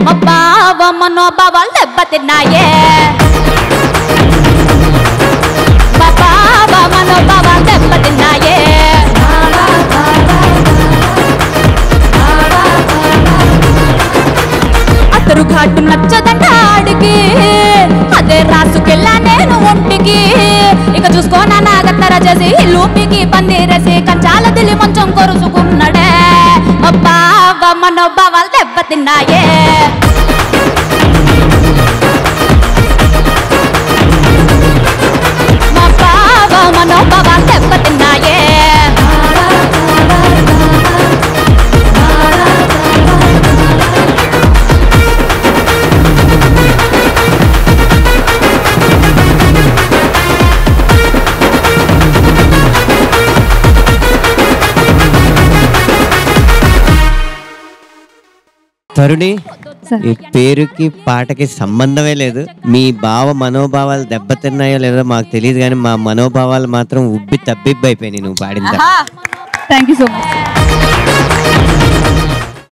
మా బావ మనోభావాలు దెబ్బతిన్నాయే మా బావ మనోభావాలు దెబ్బతిన్నాయే అతరు ఘాటు నచ్చదంట ఆడికి అదే రాసుకెళ్ళా నేను ఒంటికి ఇక చూసుకోనా నాగత్తర చేసి లూపికి పందిరేసి కంచాల దిలి మంచం కొరుసుకున్నాడే బావ మనోభావాలు దెబ్బతిన్నాయే మా బావ మనోభావాలు దెబ్బతిన్నాయే తరుణి సార్. ఈ పేరుకి పాటకి సంబంధమే లేదు మీ భావ మనోభావాలు దెబ్బతిన్నాయో లేదో మాకు తెలియదు కానీ మా మనోభావాలు మాత్రం ఉబ్బి తబ్బిబ్బి అయిపోయినాయి నువ్వు పాడిన తర్వాత. Thank you so much